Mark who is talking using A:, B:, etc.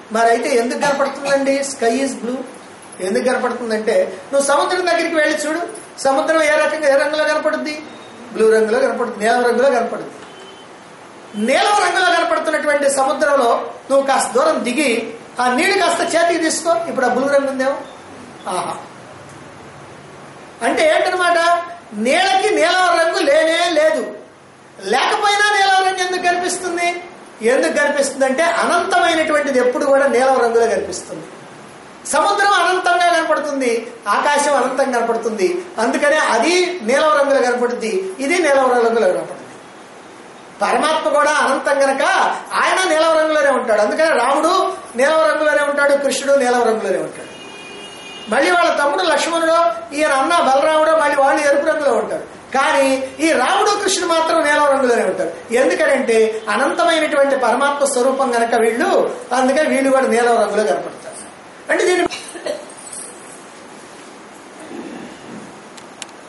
A: మరి అయితే ఎందుకు కనపడుతుందండి స్కై ఈజ్ బ్లూ ఎందుకు కనపడుతుందంటే నువ్వు సముద్రం దగ్గరికి వెళ్ళి చూడు సముద్రం ఏ రకంగా ఏ రంగులో కనపడుద్ది బ్లూ రంగులో కనపడుతుంది నీలం రంగులో కనపడుతుంది నీలం రంగులో కనపడుతున్నటువంటి సముద్రంలో నువ్వు కాస్త దూరం దిగి ఆ నీళ్ళు కాస్త చేతికి తీసుకో ఇప్పుడు ఆ బ్లూ రంగు ఉందేమో ఆహా అంటే ఏంటనమాట నీళ్ళకి నీలం రంగు లేనే లేదు లేకపోయినా నీలం రంగు ఎందుకు కనిపిస్తుంది ఎందుకు కనిపిస్తుంది అంటే అనంతమైనటువంటిది ఎప్పుడు కూడా నీలం రంగులో కనిపిస్తుంది సముద్రం అనంతంగా కనపడుతుంది ఆకాశం అనంతంగా కనపడుతుంది అందుకనే అది నీలం రంగులో కనపడుతుంది ఇది నీలం రంగులో కనపడుతుంది పరమాత్మ కూడా అనంతం గనక ఆయన నీలం రంగులోనే ఉంటాడు అందుకని రాముడు నీలం రంగులోనే ఉంటాడు కృష్ణుడు నీలం రంగులోనే ఉంటాడు మళ్ళీ వాళ్ళ తమ్ముడు లక్ష్మణుడు ఈయన అన్న బలరాముడు మళ్ళీ వాళ్ళు ఎరుపు రంగులో ఉంటారు కానీ ఈ రాముడు కృష్ణుడు మాత్రం నీలం రంగులోనే ఉంటారు ఎందుకంటే అనంతమైనటువంటి పరమాత్మ స్వరూపం గనక వీళ్ళు అందుకని వీళ్ళు కూడా నీలం రంగులో కనపడతారు అంటే దీన్ని